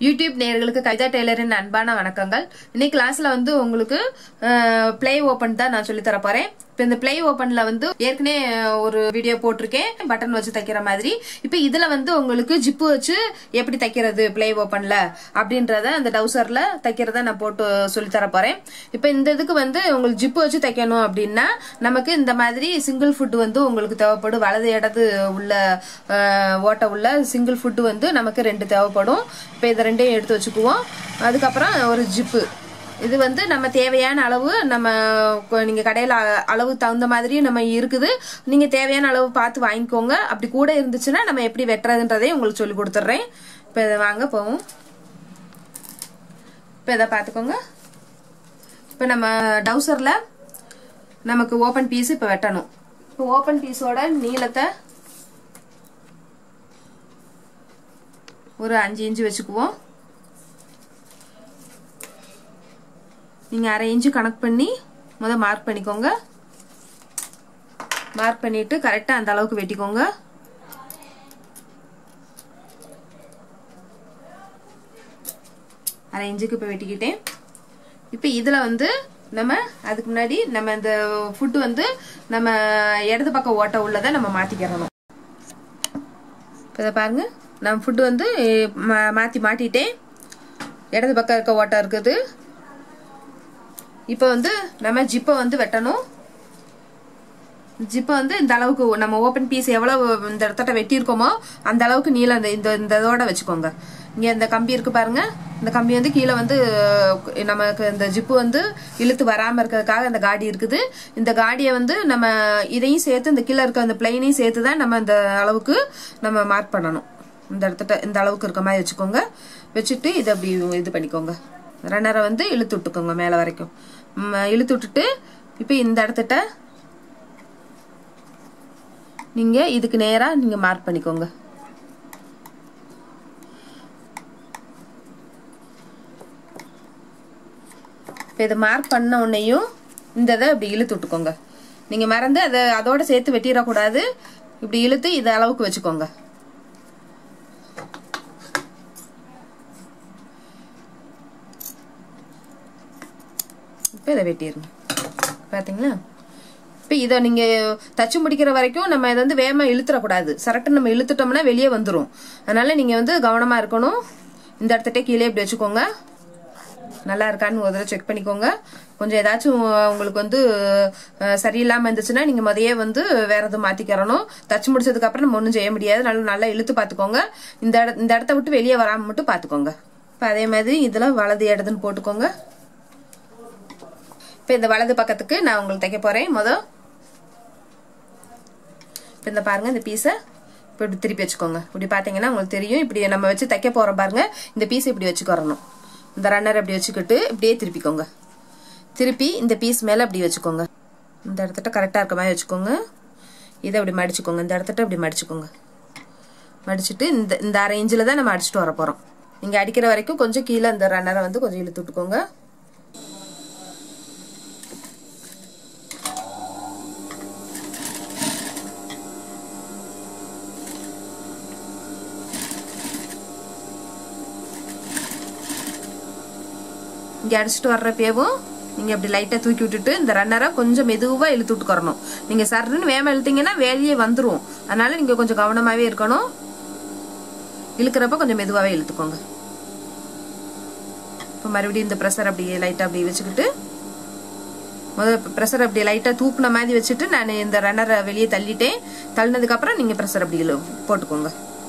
YouTube நேயர்களுக்கு கவிதா டெய்லரின் அன்பான வணக்கங்கள் இன்னைக்கு கிளாஸ்ல வந்து உங்களுக்கு பிளே ஓபன் தான் நான் சொல்லி தர போறேன் இப்போ இந்த பிளே ஓபன்ல வந்து ஏற்கனவே ஒரு வீடியோ போட்டிருக்கேன் பட்டன் வச்சு தைக்கிற மாதிரி இப்போ இதுல வந்து உங்களுக்கு ஜிப்பு வச்சு எப்படி தைக்கிறது பிளே ஓபன்ல அப்படின்றத அந்த டவுசர்ல தைக்கிறத நான் போட்டு சொல்லி தர போறேன் இப்போ இந்த இதுக்கு வந்து உங்களுக்கு ஜிப்பு வச்சு தைக்கணும் அப்படின்னா நமக்கு இந்த மாதிரி சிங்கிள் ஃபுட் வந்து உங்களுக்கு தேவைப்படும் வலது இடது உள்ள அஹ், ஓட்டை உள்ள சிங்கிள் ஃபுட் வந்து நமக்கு ரெண்டு தேவைப்படும் இப்போ இதை ரெண்டையும் எடுத்து வச்சுக்குவோம் அதுக்கப்புறம் ஒரு ஜிப்பு இது வந்து நம்ம தேவையான அளவு நம்ம கொ- நீங்க கடையில அ- அளவு தகுந்த மாதிரி நம்ம இருக்குது நீங்க தேவையான அளவு பார்த்து வாங்கிக்கோங்க அப்படி கூட இருந்துச்சுன்னா நம்ம எப்படி வெட்டுறதுன்றதையும் உங்களுக்கு சொல்லி கொடுத்துட்றேன் இப்போ இதை வாங்க போவோம் இப்போ இதை பார்த்துக்கோங்க இப்போ நம்ம டவுசரில் நமக்கு ஓப்பன் பீஸ் இப்போ வெட்டணும் இப்போ ஓப்பன் பீஸோட நீளத்தை ஒரு அஞ்சு இன்ச்சு வச்சுக்குவோம் நீங்கள் அரை இன்ச்சு கணக்கு பண்ணி முத மார்க் பண்ணிக்கோங்க மார்க் பண்ணிட்டு கரெக்டாக அந்த அளவுக்கு வெட்டிக்கோங்க அரை இன்ச்சுக்கு இப்போ வெட்டிக்கிட்டேன் இப்போ இதில் வந்து நம்ம அதுக்கு முன்னாடி நம்ம இந்த ஃபுட்டு வந்து நம்ம இடது பக்கம் ஓட்ட உள்ளதை நம்ம மாற்றிக்கிறணும் இப்போ இதை பாருங்க நம்ம ஃபுட்டு வந்து மா- மாற்றி மாட்டிட்டேன் இடது பக்கம் இருக்க ஓட்டை இருக்குது இப்போ வந்து நம்ம ஜிப்பை வந்து வெட்டணும் ஜிப்பை வந்து இந்த அளவுக்கு நம்ம ஓப்பன் பீஸ் எவ்வளவு இந்த இடத்த வெட்டியிருக்கோமோ அந்த அளவுக்கு நீளம் இந்த இந்த இந்த இதோட வச்சுக்கோங்க இங்க இந்த கம்பி இருக்கு பாருங்க இந்த கம்பி வந்து கீழே வந்து அஹ், நமக்கு இந்த ஜிப்பு வந்து இழுத்து வராம இருக்கிறதுக்காக இந்த காடி இருக்குது இந்த காடியை வந்து நம்ம இதையும் சேர்த்து இந்த கீழே இருக்க அந்த பிளைனையும் சேர்த்து தான் நம்ம இந்த அளவுக்கு நம்ம மார்க் பண்ணணும் இந்த இடத்துல இந்த அளவுக்கு இருக்க மாதிரி வச்சுக்கோங்க வச்சுட்டு இதை அப்படி இது பண்ணிக்கோங்க ரன்னரை வந்து இழுத்து விட்டுக்கோங்க மேலே வரைக்கும் ம், இழுத்து விட்டுட்டு இப்போ இந்த இடத்துட்ட நீங்க இதுக்கு நேரா நீங்க மார்க் பண்ணிக்கோங்க இப்போ இதை மார்க் பண்ண உடனேயும் இந்த இதை இப்படி இழுத்து விட்டுக்கோங்க நீங்க மறந்து அதை அதோட சேர்த்து வெட்டிடக்கூடாது இப்படி இழுத்து இதை அளவுக்கு வச்சுக்கோங்க இப்போ இதை வெட்டிடுங்க பார்த்தீங்களா இப்போ இதை நீங்கள் தச்சு முடிக்கிற வரைக்கும் நம்ம இதை வந்து வேகமாக இழுத்துறக்கூடாது சரட்டு நம்ம இழுத்துட்டோம்னா வெளியே வந்துடும் அதனால நீங்கள் வந்து கவனமாக இருக்கணும் இந்த இடத்துட்டே கீழே இப்படி வச்சுக்கோங்க நல்லா இருக்கான்னு ஒரு தடவை செக் பண்ணிக்கோங்க கொஞ்சம் ஏதாச்சும் உங்களுக்கு வந்து அஹ், சரியில்லாமல் இருந்துச்சுன்னா நீங்கள் முதையே வந்து வேற எதுவும் மாற்றிக்கிறணும் தச்சு முடிச்சதுக்கு அப்புறம் நம்ம ஒன்றும் செய்ய முடியாது நல்லா நல்லா இழுத்து பார்த்துக்கோங்க இந்த இட இந்த இடத்த விட்டு வெளியே வராமல் மட்டும் பார்த்துக்கோங்க இப்போ அதே மாதிரி இதில் வலது இடதுன்னு போட்டுக்கோங்க இப்போ இந்த வலது பக்கத்துக்கு நான் உங்களுக்கு தைக்க போறேன் மொதல் இப்போ இந்த பாருங்க இந்த பீஸை இப்போ இப்படி திருப்பி வச்சுக்கோங்க இப்படி பார்த்தீங்கன்னா உங்களுக்கு தெரியும் இப்படி நம்ம வச்சு தைக்க போறோம் பாருங்க இந்த பீஸ் இப்படி வச்சுக்கிறணும் இந்த ரன்னர் இப்படி வச்சுக்கிட்டு இப்படியே திருப்பிக்கோங்க திருப்பி இந்த பீஸ் மேலே அப்படி வச்சுக்கோங்க இந்த இடத்துட்ட கரெக்டாக இருக்க மாதிரி வச்சுக்கோங்க இதை அப்படி மடிச்சுக்கோங்க இந்த இடத்துட்ட இப்படி மடிச்சுக்கோங்க மடிச்சுட்டு இந்த இந்த அரை இன்ச்சில் தான் நம்ம அடிச்சுட்டு வர போகிறோம் நீங்கள் அடிக்கிற வரைக்கும் கொஞ்சம் கீழே இந்த ரன்னரை வந்து கொஞ்சம் இழுத்து விட்டுக்கோங்க இங்கே அடிச்சுட்டு வர்றப்பேவும் நீங்கள் இப்படி லைட்டாக தூக்கி விட்டுட்டு இந்த ரன்னரை கொஞ்சம் மெதுவாக இழுத்து விட்டுக்கறணும் நீங்கள் சர்ன்னு வேகமாக இழுத்தீங்கன்னா வேலையே வந்துடும் அதனால நீங்கள் கொஞ்சம் கவனமாகவே இருக்கணும் இழுக்கிறப்ப கொஞ்சம் மெதுவாகவே இழுத்துக்கோங்க இப்போ மறுபடியும் இந்த ப்ரெஷர் அப்படி லைட்டாக அப்படி வச்சுக்கிட்டு முதல்ல ப்ரெஷர் அப்படி லைட்டாக தூக்குன மாதிரி வச்சுட்டு நான் இந்த ரன்னரை வெளியே தள்ளிட்டேன் தள்ளினதுக்கப்புறம் நீங்கள் ப்ரெஷர் அப்படி இழு- போட்டுக்கோங்க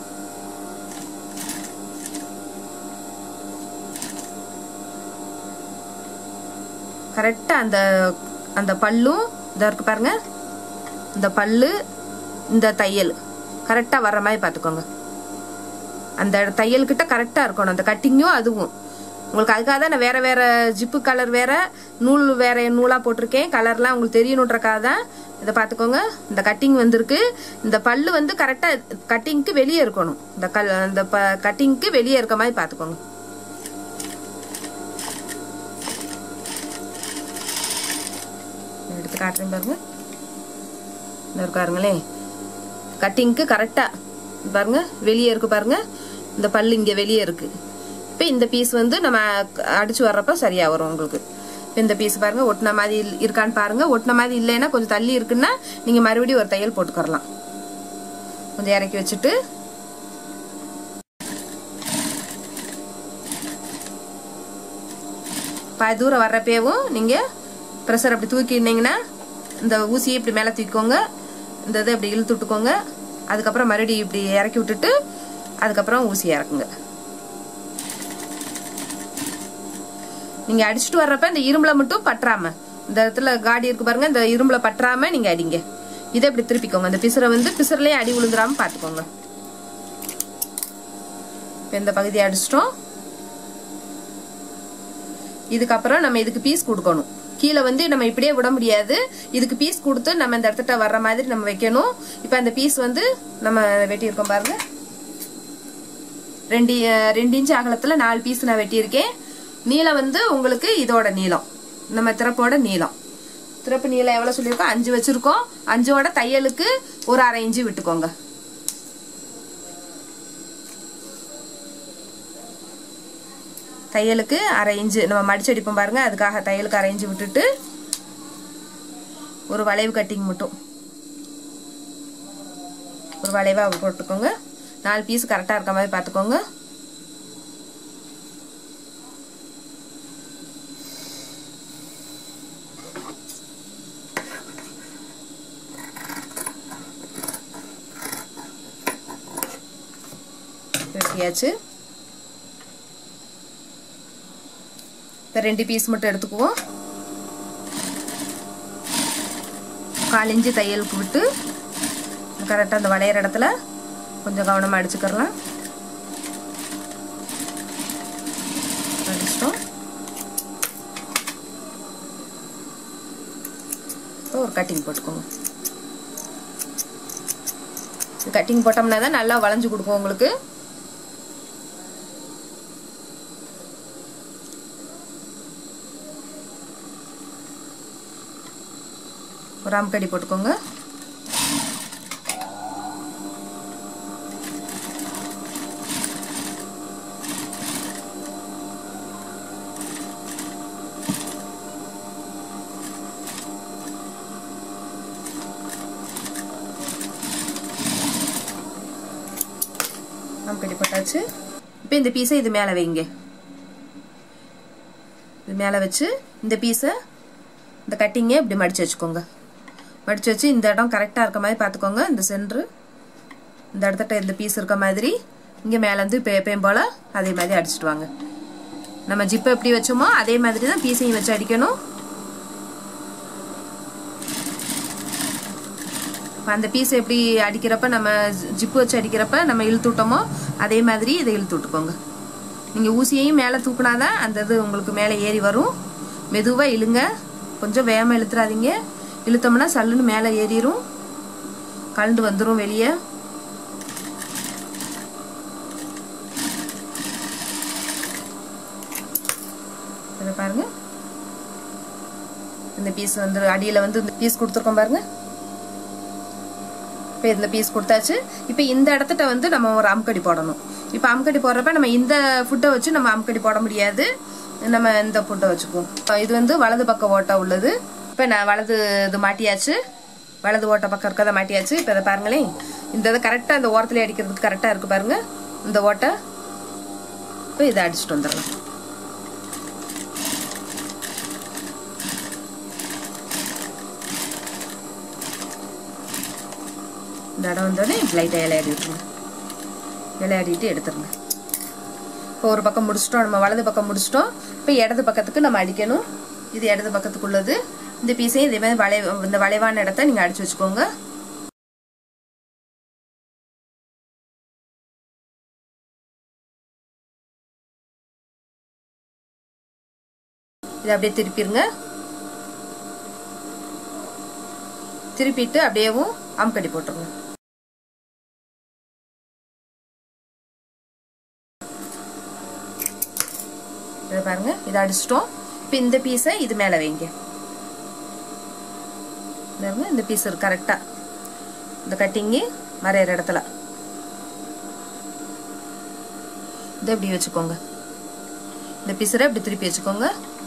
கரெக்டாக அந்த அந்த பல்லும் இதா இருக்கு பாருங்க இந்த பல்லு இந்த தையல் கரெக்டாக வர்ற மாதிரி பார்த்துக்கோங்க அந்த தையல் கிட்ட கரெக்டாக இருக்கணும் அந்த கட்டிங்கும் அதுவும் உங்களுக்கு அதுக்காக தான் நான் வேற வேற ஜிப்பு கலர் வேற நூல் வேற நூலாக போட்டிருக்கேன் கலர்லாம் உங்களுக்கு தெரியணுன்றக்காக தான் இதை பார்த்துக்கோங்க இந்த கட்டிங் வந்திருக்கு இந்த பல்லு வந்து கரெக்டாக கட்டிங்க்கு வெளியே இருக்கணும் இந்த கல் இந்த ப கட்டிங்க்கு வெளியே இருக்க மாதிரி பார்த்துக்கோங்க எடுத்து காட்டுறேன் பாருங்க இந்த இருக்காருங்களே கட்டிங்க்கு கரெக்டாக பாருங்க வெளியே இருக்கு பாருங்க இந்த பல்லு இங்கே வெளியே இருக்கு இப்போ இப்போ இந்த பீஸ் வந்து நம்ம அடிச்சு வர்றப்ப சரியா வரும் உங்களுக்கு இப்ப இந்த பீஸ் பாருங்க ஒட்டின மாதிரி இல்- இருக்கான்னு பாருங்க ஒட்டின மாதிரி இல்லைன்னா கொஞ்சம் தள்ளி இருக்குன்னா நீங்க மறுபடியும் ஒரு தையல் போட்டுக்கறலாம் கொஞ்சம் இறக்கி வச்சுட்டு பாதி தூரம் வர்றப்பேவும் நீங்க ப்ரெஷர் அப்படி தூக்கினீங்கன்னா இந்த ஊசியை இப்படி மேலே தூக்கிக்கோங்க இந்த இதை இப்படி இழுத்து விட்டுக்கோங்க அதுக்கப்புறம் மறுபடியும் இப்படி இறக்கி விட்டுட்டு அதுக்கப்புறம் ஊசி இறக்குங்க நீங்க அடிச்சுட்டு வர்றப்ப இந்த இரும்புல மட்டும் பற்றாம இந்த இடத்துல காடி இருக்கு பாருங்க இந்த இரும்புல பற்றாம நீங்க அடிங்க இதை இப்படி திருப்பிக்கோங்க இந்த பிசுரை வந்து பிசுறலயே அடி விழுந்துராம பாத்துக்கோங்க இப்ப இந்த பகுதியை அடிச்சிட்டோம் இதுக்கப்புறம் நம்ம இதுக்கு பீஸ் கொடுக்கணும் கீழே வந்து நம்ம இப்படியே விட முடியாது இதுக்கு பீஸ் கொடுத்து நம்ம இந்த இடத்துட்ட வர்ற மாதிரி நம்ம வைக்கணும் இப்போ அந்த பீஸ் வந்து நம்ம வெட்டியிருக்கோம் பாருங்க ரெண்டு அஹ், ரெண்டு இன்ச் அகலத்துல நாலு பீஸ் நான் வெட்டியிருக்கேன் நீளம் வந்து உங்களுக்கு இதோட நீளம் நம்ம திறப்போட நீளம் திறப்பு நீளம் எவ்வளவு சொல்லியிருக்கோம் அஞ்சு வச்சிருக்கோம் அஞ்சோட தையலுக்கு ஒரு அரை இன்ச்சு விட்டுக்கோங்க தையலுக்கு அரை இன்ச்சு நம்ம மடிச்சு அடிப்போம் பாருங்க அதுக்காக தையலுக்கு அரை இன்ச்சு விட்டுட்டு ஒரு வளைவு கட்டிங் மட்டும் ஒரு வளைவா போட்டுக்கோங்க நாலு பீஸ் கரெக்டா இருக்க மாதிரி பார்த்துக்கோங்க வெட்டியாச்சு இப்போ ரெண்டு பீஸ் மட்டும் எடுத்துக்குவோம் கால் இன்ச்சு தையலுக்கு விட்டு கரெக்டாக அந்த வளையிற இடத்துல கொஞ்சம் கவனமாக அடிச்சுக்கிறலாம் அடிச்சிட்டோம் இப்போ ஒரு கட்டிங் போட்டுக்கோங்க கட்டிங் போட்டோம்னா தான் நல்லா வளைஞ்சு கொடுக்கும் உங்களுக்கு ஒரு அம்கடி போட்டுக்கோங்க அம்கடி போட்டாச்சு இப்போ இந்த பீஸை இது மேலே வைங்க இது மேலே வச்சு இந்த பீஸை இந்த கட்டிங்கை இப்படி மடிச்சு வச்சுக்கோங்க மடிச்சு வச்சு இந்த இடம் கரெக்டாக இருக்க மாதிரி பார்த்துக்கோங்க இந்த சென்ட்ரு இந்த இடத்துட்ட இந்த பீஸ் இருக்க மாதிரி இங்கே மேலேருந்து இப்போ எப்பயும் போல் அதே மாதிரி அடிச்சிட்டு வாங்க நம்ம ஜிப்பை எப்படி வச்சோமோ அதே மாதிரி தான் பீஸையும் வச்சு அடிக்கணும் இப்ப அந்த பீஸ் எப்படி அடிக்கிறப்ப நம்ம ஜிப்பு வச்சு அடிக்கிறப்ப நம்ம இழுத்து விட்டோமோ அதே மாதிரி இதை இழுத்து விட்டுக்கோங்க நீங்கள் ஊசியையும் மேலே தூக்குனாதான் அந்த இது உங்களுக்கு மேலே ஏறி வரும் மெதுவாக இழுங்க கொஞ்சம் வேகமாக இழுத்துறாதீங்க இழுத்தோம்னா சல்லுன்னு மேலே ஏறிடும் கலண்டு வந்துடும் வெளியே இதை பாருங்க இந்த பீஸ் வந்து அடியில் வந்து இந்த பீஸ் கொடுத்துருக்கோம் பாருங்க இப்போ இந்த பீஸ் கொடுத்தாச்சு இப்போ இந்த இடத்துட்ட வந்து நம்ம ஒரு அம்கடி போடணும் இப்போ அம்கடி போடுறப்ப நம்ம இந்த ஃபுட்டை வச்சு நம்ம அம்கடி போட முடியாது நம்ம இந்த ஃபுட்டை வச்சுக்குவோம் இப்போ இது வந்து வலது பக்க ஓட்டை உள்ளது இப்போ நான் வலது இது மாட்டியாச்சு வலது ஓட்டை பக்கம் இருக்கிறத மாட்டியாச்சு இப்போ இதை பாருங்களேன் இந்த இதை கரெக்டாக இந்த ஓரத்துல அடிக்கிறதுக்கு கரெக்டாக இருக்கு பாருங்க இந்த ஓட்டை இப்போ இதை அடிச்சுட்டு வந்துடலாம் இந்த இடம் வந்தோடனே லைட்டாக இலையாடி விட்டுருங்க இலையாடிட்டு எடுத்துருங்க இப்போ ஒரு பக்கம் முடிச்சிட்டோம் நம்ம வலது பக்கம் முடிச்சிட்டோம் இப்போ இடது பக்கத்துக்கு நம்ம அடிக்கணும் இது இடது பக்கத்துக்கு உள்ளது இந்த பீஸையும் இதே மாதிரி வளை இந்த வளைவான இடத்த நீங்கள் அடிச்சு வச்சுக்கோங்க இதை அப்படியே திருப்பிடுங்க திருப்பிட்டு அப்படியேவும் அம்கடி போட்டுருங்க இதை பாருங்க இதை அடிச்சிட்டோம் இப்போ இந்த பீஸை இது மேலே வைங்க பாருங்க இந்த பீஸ் கரெக்டாக இந்த கட்டிங்கு மறையிற இடத்துல இதை இப்படி வச்சுக்கோங்க இந்த பிசரை இப்படி திருப்பி வச்சுக்கோங்க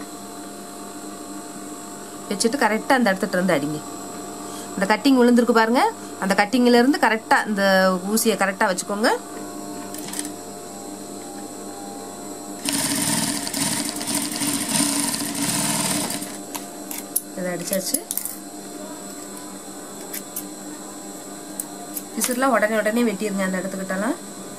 வச்சுட்டு கரெக்டாக அந்த இடத்துல இருந்து அடிங்க இந்த கட்டிங் விழுந்திருக்கு பாருங்க அந்த கட்டிங்ல இருந்து கரெக்டாக இந்த ஊசியை கரெக்டாக வச்சுக்கோங்க இதை அடிச்சாச்சு பிசுறுலாம் உடனே உடனே வெட்டிருங்க அந்த இடத்துக்கிட்டலாம்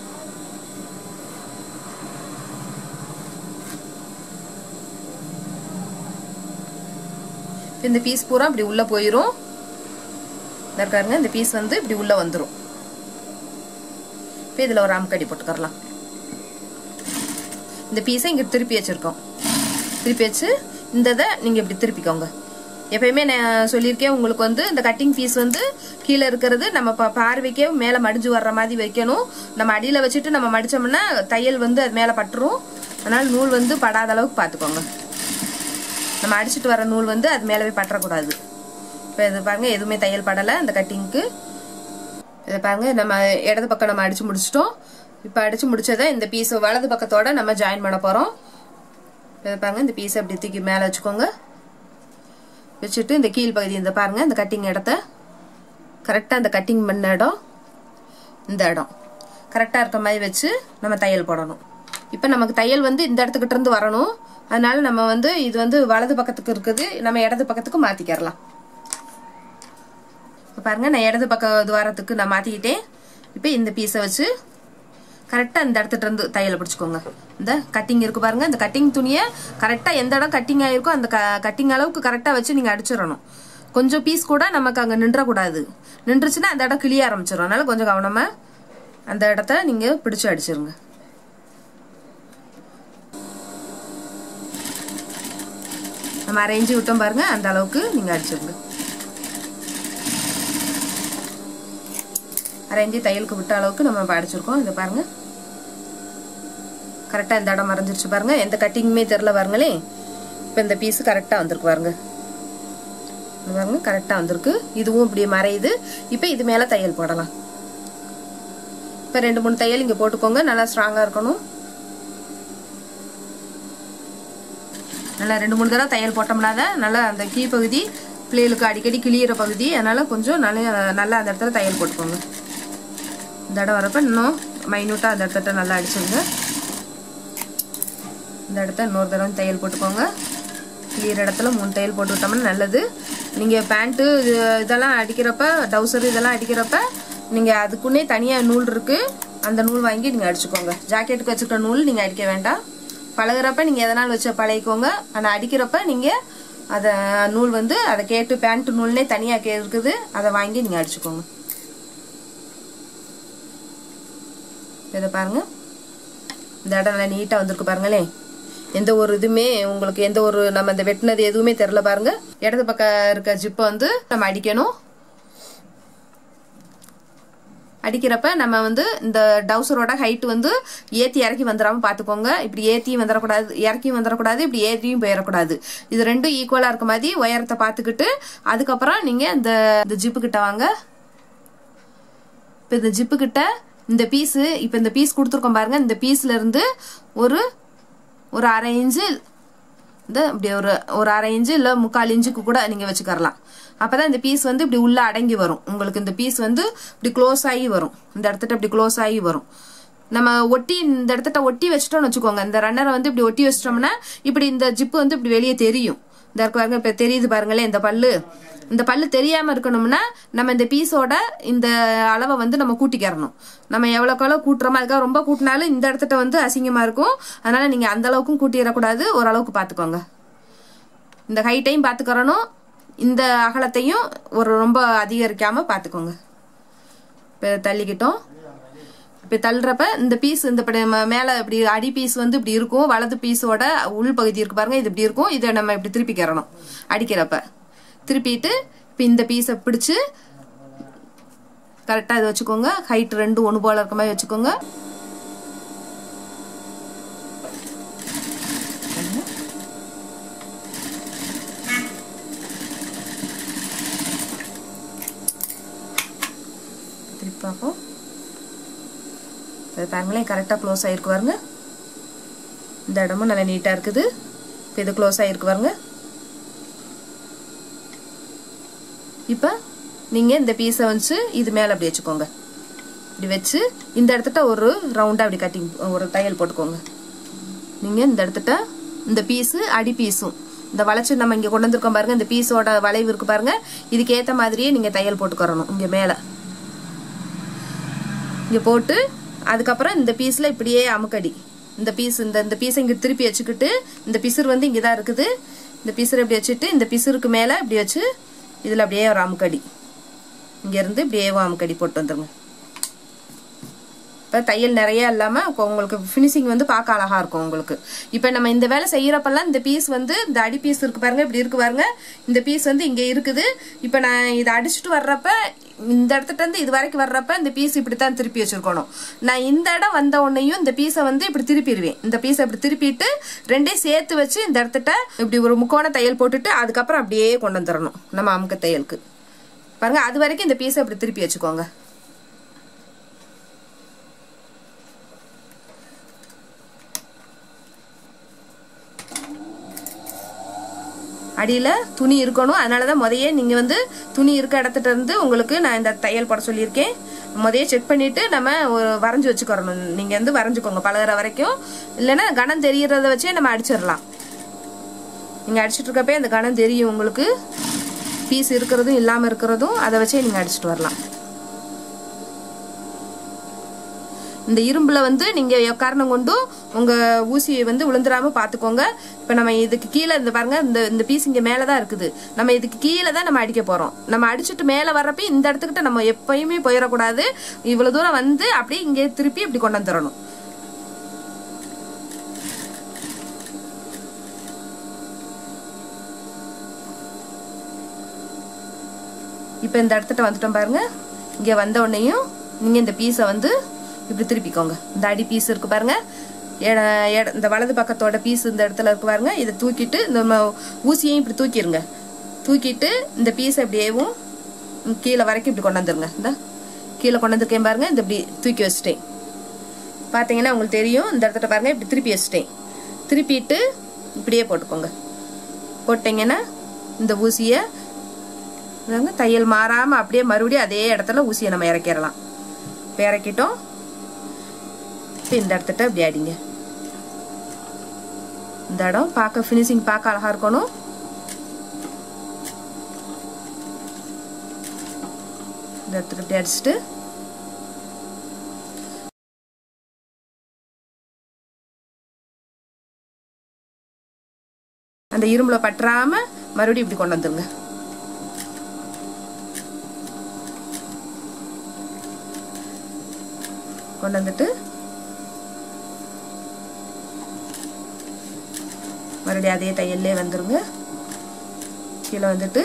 இந்த பீஸ் பூரா இப்படி உள்ள போயிரும் இருக்காருங்க இந்த பீஸ் வந்து இப்படி உள்ள வந்துடும் இப்போ இதில் ஒரு ஆம்கடி போட்டுக்கரலாம் இந்த பீஸை இங்கே திருப்பி வச்சுருக்கோம் திருப்பி வச்சு இந்த இதை நீங்கள் இப்படி திருப்பிக்கோங்க எப்பயுமே நான் சொல்லியிருக்கேன் உங்களுக்கு வந்து இந்த கட்டிங் பீஸ் வந்து கீழே இருக்கிறது நம்ம பா பார்வைக்கே மேலே மடிஞ்சு வர்ற மாதிரி வைக்கணும் நம்ம அடியில் வச்சுட்டு நம்ம மடித்தோம்னா தையல் வந்து அது மேலே பட்டுரும் அதனால் நூல் வந்து படாத அளவுக்கு பார்த்துக்கோங்க நம்ம அடிச்சுட்டு வர நூல் வந்து அது மேலே போய் பற்றக்கூடாது இப்போ இது பாருங்க எதுவுமே தையல் படலை அந்த கட்டிங்க்கு இதை பாருங்க நம்ம இடது பக்கம் நம்ம அடிச்சு முடிச்சிட்டோம் இப்போ அடிச்சு முடிச்சதை இந்த பீஸ் வலது பக்கத்தோட நம்ம ஜாயின் பண்ண போகிறோம் இதை பாருங்க இந்த பீஸை அப்படி தூக்கி மேலே வச்சுக்கோங்க வச்சுட்டு இந்த கீழ் பகுதி இந்த பாருங்க இந்த கட்டிங் இடத்த கரெக்டாக அந்த கட்டிங் பண்ண இடம் இந்த இடம் கரெக்டாக இருக்க மாதிரி வச்சு நம்ம தையல் போடணும் இப்போ நமக்கு தையல் வந்து இந்த இடத்துக்கிட்ட இருந்து வரணும் அதனால நம்ம வந்து இது வந்து வலது பக்கத்துக்கு இருக்குது நம்ம இடது பக்கத்துக்கு மாற்றிக்கிறலாம் இப்போ பாருங்க நான் இடது பக்க துவாரத்துக்கு நான் மாற்றிக்கிட்டேன் இப்போ இந்த பீஸை வச்சு கரெக்டாக இந்த இடத்துல இருந்து தையலை பிடிச்சிக்கோங்க இந்த கட்டிங் இருக்கு பாருங்க இந்த கட்டிங் துணியை கரெக்டாக எந்த இடம் கட்டிங் ஆயிருக்கோ அந்த கட்டிங் அளவுக்கு கரெக்டாக வச்சு நீங்கள் அடிச்சிடணும் கொஞ்சம் பீஸ் கூட நமக்கு அங்கே நின்றக்கூடாது நின்றுச்சுன்னா அந்த இடம் கிளிய ஆரம்பிச்சிடும் அதனால கொஞ்சம் கவனமாக அந்த இடத்த நீங்கள் பிடிச்சு அடிச்சிருங்க நம்ம அரைஞ்சி விட்டோம் பாருங்க அந்த அளவுக்கு நீங்கள் அடிச்சிருங்க அரைஞ்சி தையலுக்கு விட்ட அளவுக்கு நம்ம அடிச்சிருக்கோம் இதை பாருங்க கரெக்டாக இந்த இடம் மறைஞ்சிருச்சு பாருங்க எந்த கட்டிங்குமே தெரில பாருங்களே இப்போ இந்த பீஸ் கரெக்டாக வந்திருக்கு பாருங்க பாருங்க கரெக்டாக வந்திருக்கு இதுவும் இப்படி மறையுது இப்போ இது மேலே தையல் போடலாம் இப்போ ரெண்டு மூணு தையல் இங்கே போட்டுக்கோங்க நல்லா ஸ்ட்ராங்காக இருக்கணும் நல்லா ரெண்டு மூணு தடவை தையல் போட்டோம்னா தான் நல்லா அந்த கீழ்ப்பகுதி பிள்ளைகளுக்கு அடிக்கடி கிளியிற பகுதி அதனால கொஞ்சம் நல்லா நல்லா அந்த இடத்துல தையல் போட்டுக்கோங்க இந்த இடம் வரப்ப இன்னும் மைன்யூட்டாக அந்த இடத்த நல்லா அடிச்சுங்க இந்த இடத்த இன்னொரு தடவை தையல் போட்டுக்கோங்க கிளியர் இடத்துல மூணு தையல் போட்டு விட்டோம்னா நல்லது நீங்கள் பேண்ட்டு இதெல்லாம் அடிக்கிறப்ப டவுசர் இதெல்லாம் அடிக்கிறப்ப நீங்கள் அதுக்குன்னே தனியாக நூல் இருக்குது அந்த நூல் வாங்கி நீங்கள் அடிச்சுக்கோங்க ஜாக்கெட்டுக்கு வச்சுக்கிற நூல் நீங்கள் அடிக்க வேண்டாம் பழகுறப்ப நீங்கள் எதனால் வச்சு பழகிக்கோங்க ஆனால் அடிக்கிறப்ப நீங்கள் அதை நூல் வந்து அதை கேட்டு பேண்ட் நூல்னே தனியாக கே இருக்குது அதை வாங்கி நீங்கள் அடிச்சுக்கோங்க இதை பாருங்க இந்த இடம் நல்லா நீட்டாக வந்திருக்கு பாருங்களேன் எந்த ஒரு இதுவுமே உங்களுக்கு எந்த ஒரு நம்ம இந்த வெட்டினது எதுவுமே தெரில பாருங்க இடது பக்கம் இருக்க ஜிப்பை வந்து நம்ம அடிக்கணும் அடிக்கிறப்ப நம்ம வந்து இந்த டவுசரோட ஹைட் வந்து ஏற்றி இறக்கி வந்துடாம பார்த்துக்கோங்க இப்படி ஏற்றியும் வந்துடக்கூடாது இறக்கியும் வந்துடக்கூடாது இப்படி ஏற்றியும் போயிடக்கூடாது இது ரெண்டும் ஈக்குவலாக இருக்க மாதிரி உயரத்தை பார்த்துக்கிட்டு அதுக்கப்புறம் நீங்கள் இந்த இந்த ஜிப்பு கிட்ட வாங்க இப்போ இந்த ஜிப்பு கிட்ட இந்த பீஸு இப்போ இந்த பீஸ் கொடுத்துருக்கோம் பாருங்க இந்த பீஸ்ல இருந்து ஒரு ஒரு அரை இன்ச்சு இந்த இப்படி ஒரு ஒரு அரை இன்ச்சு இல்லை முக்கால் இன்ச்சுக்கு கூட நீங்கள் வச்சுக்கரலாம் அப்பதான் இந்த பீஸ் வந்து இப்படி உள்ள அடங்கி வரும் உங்களுக்கு இந்த பீஸ் வந்து இப்படி க்ளோஸ் ஆகி வரும் இந்த இடத்துட்ட இப்படி க்ளோஸ் ஆகி வரும் நம்ம ஒட்டி இந்த இடத்துட்ட ஒட்டி வச்சிட்டோம்னு வச்சுக்கோங்க இந்த ரன்னரை வந்து இப்படி ஒட்டி வச்சிட்டோம்னா இப்படி இந்த ஜிப்பு வந்து இப்படி வெளியே தெரியும் இந்த இருக்கு பாருங்க இப்போ தெரியுது பாருங்களேன் இந்த பல்லு இந்த பல்லு தெரியாம இருக்கணும்னா நம்ம இந்த பீஸோட இந்த அளவை வந்து நம்ம கூட்டிக்கிறணும் நம்ம எவ்வளோக்கு எவ்வளோ கூட்டுறோமோ அதுக்காக ரொம்ப கூட்டினாலும் இந்த இடத்துட்ட வந்து அசிங்கமா இருக்கும் அதனால நீங்க அந்த அளவுக்கும் கூட்டிடக்கூடாது ஓரளவுக்கு பார்த்துக்கோங்க இந்த ஹைட்டையும் பார்த்துக்கிறணும் இந்த அகலத்தையும் ஒரு ரொம்ப அதிகரிக்காம பார்த்துக்கோங்க இப்போ தள்ளிக்கிட்டோம் இப்போ தள்ளுறப்ப இந்த பீஸ் இந்த இப்படி ம- மேல இப்படி அடி பீஸ் வந்து இப்படி இருக்கும் வலது பீஸோட உள் பகுதி இருக்கு பாருங்க இது இப்படி இருக்கும் இதை நம்ம இப்படி திருப்பிக்கிறணும் அடிக்கிறப்ப திருப்பிட்டு இப்போ இந்த பீஸை பிடிச்சு கரெக்டாக இதை வச்சுக்கோங்க ஹைட் ரெண்டு ஒன்று போல இருக்க மாதிரி வச்சுக்கோங்க திருப்பி பார்ப்போம் இது பாருங்களேன் கரெக்டாக க்ளோஸ் ஆகிருக்கு பாருங்க இந்த இடமும் நல்லா நீட்டாக இருக்குது இப்போ இது க்ளோஸ் ஆகிருக்கு பாருங்க இப்போ நீங்கள் இந்த பீஸை வச்சு இது மேலே அப்படி வச்சுக்கோங்க இப்படி வச்சு இந்த இடத்துட்ட ஒரு ரவுண்டாக அப்படி கட்டிங் ஒரு தையல் போட்டுக்கோங்க நீங்கள் இந்த இடத்துட்ட இந்த பீஸு அடி பீஸும் இந்த வளைச்சு நம்ம இங்கே கொண்டு வந்திருக்கோம் பாருங்க இந்த பீஸோட வளைவு இருக்கு பாருங்க இதுக்கு ஏற்ற மாதிரியே நீங்கள் தையல் போட்டுக்கிறணும் இங்கே மேலே இங்கே போட்டு அதுக்கப்புறம் இந்த பீஸில் இப்படியே அமுக்கடி இந்த பீஸ் இந்த இந்த பீஸை இங்கே திருப்பி வச்சுக்கிட்டு இந்த பிசுறு வந்து இங்கே தான் இருக்குது இந்த பிசுறு இப்படி வச்சுட்டு இந்த பிசுருக்கு மேலே இப்படி வச்சு இதில் அப்படியே ஒரு அமுக்கடி இங்கேருந்து இப்படியே அமுக்கடி போட்டு வந்துருங்க இப்போ தையல் நிறைய இல்லாமல் உங்களுக்கு ஃபினிஷிங் வந்து பார்க்க அழகா இருக்கும் உங்களுக்கு இப்போ நம்ம இந்த வேலை செய்யறப்பெல்லாம் இந்த பீஸ் வந்து இந்த அடி பீஸ் இருக்கு பாருங்க இப்படி இருக்கு பாருங்க இந்த பீஸ் வந்து இங்கே இருக்குது இப்போ நான் இதை அடிச்சுட்டு வர்றப்ப இந்த இடத்துல இருந்து இது வரைக்கும் வர்றப்ப இந்த பீஸ் இப்படித்தான் திருப்பி வச்சிருக்கணும் நான் இந்த இடம் வந்த உடனேயும் இந்த பீஸை வந்து இப்படி திருப்பிடுவேன் இந்த பீஸை இப்படி திருப்பிட்டு ரெண்டையும் சேர்த்து வச்சு இந்த இடத்துட்ட இப்படி ஒரு முக்கோண தையல் போட்டுட்டு அதுக்கப்புறம் அப்படியே கொண்டு வந்துடணும் நம்ம அமுக்க தையலுக்கு பாருங்க அது வரைக்கும் இந்த பீஸை இப்படி திருப்பி வச்சுக்கோங்க அடியில் துணி இருக்கணும் அதனால தான் முதையே நீங்கள் வந்து துணி இருக்க இடத்துல இருந்து உங்களுக்கு நான் இந்த தையல் போட சொல்லியிருக்கேன் முதைய செக் பண்ணிவிட்டு நம்ம ஒரு வரைஞ்சி வச்சுக்கிறணும் நீங்கள் வந்து வரைஞ்சிக்கோங்க பழகிற வரைக்கும் இல்லைன்னா கணம் தெரியறத வச்சே நம்ம அடிச்சிடலாம் நீங்கள் அடிச்சிட்டு இருக்கப்பே அந்த கணம் தெரியும் உங்களுக்கு பீஸ் இருக்கிறதும் இல்லாமல் இருக்கிறதும் அதை வச்சே நீங்கள் அடிச்சிட்டு வரலாம் இந்த இரும்புல வந்து நீங்க எக்காரணம் கொண்டும் உங்க ஊசியை வந்து விழுந்துடாம பாத்துக்கோங்க இப்ப நம்ம இதுக்கு கீழே இந்த பாருங்க இந்த இந்த பீஸ் இங்க மேலதான் இருக்குது நம்ம இதுக்கு கீழே தான் நம்ம அடிக்க போறோம் நம்ம அடிச்சுட்டு மேல வர்றப்ப இந்த இடத்துக்கிட்ட நம்ம எப்பயுமே போயிடக்கூடாது இவ்வளவு தூரம் வந்து அப்படியே இங்கே திருப்பி இப்படி கொண்டு வந்துடணும் இப்போ இந்த இடத்துட்ட வந்துட்டோம் பாருங்க இங்கே வந்த உடனேயும் நீங்கள் இந்த பீஸை வந்து இப்படி திருப்பிக்கோங்க இந்த அடி பீஸ் இருக்கு பாருங்க எட- எட- இந்த வலது பக்கத்தோட பீஸ் இந்த இடத்துல இருக்கு பாருங்க இதை தூக்கிட்டு இந்த ம- ஊசியையும் இப்படி தூக்கிடுங்க தூக்கிட்டு இந்த பீஸை இப்படியேவும் கீழே வரைக்கும் இப்படி கொண்டு வந்துருங்க இந்த கீழே கொண்டு வந்திருக்கேன் பாருங்க இந்த இப்படி தூக்கி வச்சிட்டேன் பார்த்தீங்கன்னா உங்களுக்கு தெரியும் இந்த இடத்துல பாருங்க இப்படி திருப்பி வச்சிட்டேன் திருப்பிட்டு இப்படியே போட்டுக்கோங்க போட்டிங்கன்னா இந்த ஊசியை பாருங்க, தையல் மாறாம அப்படியே மறுபடியும் அதே இடத்துல ஊசியை நம்ம இறக்கிடலாம் இப்போ இறக்கிட்டோம் இப்போ இந்த இடத்துட்ட இப்படி அடிங்க இந்த இடம் பார்க்க ஃபினிஷிங் பார்க்க அழகா இருக்கணும் இந்த இடத்துக்கு இப்படி அடிச்சுட்டு அந்த இரும்புல பற்றாம மறுபடியும் இப்படி கொண்டு வந்துருங்க கொண்டு வந்துட்டு மறுபடியும் அதே தையல்லே வந்துருங்க கீழே வந்துட்டு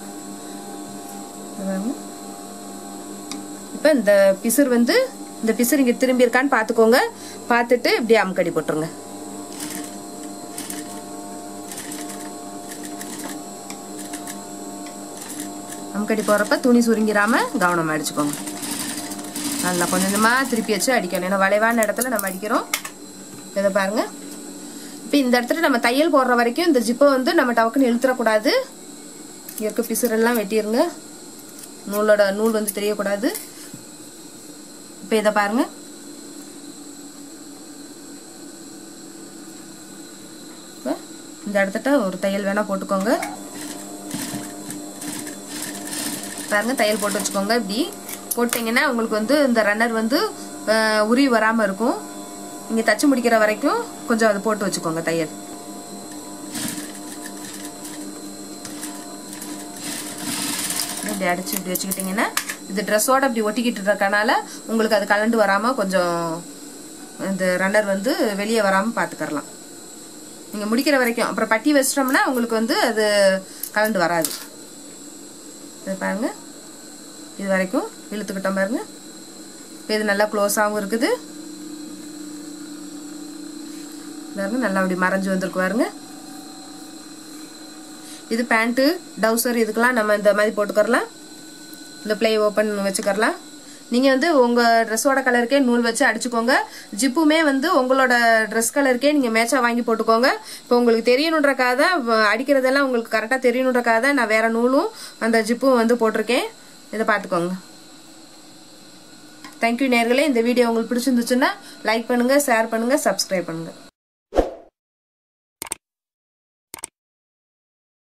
இப்போ இந்த பிசுறு வந்து இந்த பிசுறு இங்கே திரும்பி இருக்கான்னு பார்த்துக்கோங்க பார்த்துட்டு இப்படி அமுக்கடி போட்டுருங்க அமுக்கடி போடுறப்ப துணி சுருங்கிராம கவனமா அடிச்சுக்கோங்க நல்லா கொஞ்சம் கொஞ்சமாக திருப்பி வச்சு அடிக்கணும் ஏன்னா வளைவான இடத்துல நம்ம அடிக்கிறோம் இதை பாருங்க இப்போ இந்த இடத்துல நம்ம தையல் போடுற வரைக்கும் இந்த ஜிப்பை வந்து நம்ம டவக்குன்னு இழுத்துறக்கூடாது இங்கே இருக்க பிசுறெல்லாம் வெட்டிடுங்க நூலோட நூல் வந்து தெரியக்கூடாது இப்போ இதை பாருங்க இப்ப இந்த இடத்துட்ட ஒரு தையல் வேணா போட்டுக்கோங்க பாருங்க தையல் போட்டு வச்சுக்கோங்க இப்படி போட்டிங்கன்னா உங்களுக்கு வந்து இந்த ரன்னர் வந்து அஹ், உருவி வராமல் இருக்கும் நீங்கள் தச்சு முடிக்கிற வரைக்கும் கொஞ்சம் அது போட்டு வச்சுக்கோங்க தையல் இப்படி அடிச்சு இப்படி வச்சுக்கிட்டிங்கன்னா இது ட்ரெஸ்ஸோட இப்படி ஒட்டிக்கிட்டு இருக்கனால உங்களுக்கு அது கலண்டு வராமல் கொஞ்சம் இந்த ரன்னர் வந்து வெளியே வராமல் பார்த்துக்கறலாம் நீங்கள் முடிக்கிற வரைக்கும் அப்புறம் பட்டி வச்சிட்டோம்னா உங்களுக்கு வந்து அது கலண்டு வராது இது பாருங்க இது வரைக்கும் இழுத்துக்கிட்டோம் பாருங்க இப்போ இது நல்லா க்ளோஸாகவும் இருக்குது பாருங்க நல்லா அப்படி மறைஞ்சு வந்திருக்கு பாருங்க இது பேண்ட்டு டவுசர் இதுக்கெல்லாம் நம்ம இந்த மாதிரி போட்டுக்கறலாம் இந்த ப்ளே ஓப்பன் வச்சுக்கறலாம் நீங்க வந்து உங்க ட்ரெஸ்ஸோட கலருக்கே நூல் வச்சு அடிச்சுக்கோங்க ஜிப்புமே வந்து உங்களோட ட்ரெஸ் கலருக்கே நீங்க மேட்சா வாங்கி போட்டுக்கோங்க இப்போ உங்களுக்கு தெரியணுன்றக்காக தான் வ- அடிக்கிறதெல்லாம் உங்களுக்கு கரெக்டா தெரியணுன்றக்காக தான் நான் வேற நூலும் அந்த ஜிப்பும் வந்து போட்டிருக்கேன் இதை பார்த்துக்கோங்க தேங்க்யூ நேர்களே இந்த வீடியோ உங்களுக்கு பிடிச்சிருந்துச்சுன்னா லைக் பண்ணுங்க ஷேர் பண்ணுங்க சப்ஸ்கிரைப் பண்ணுங்க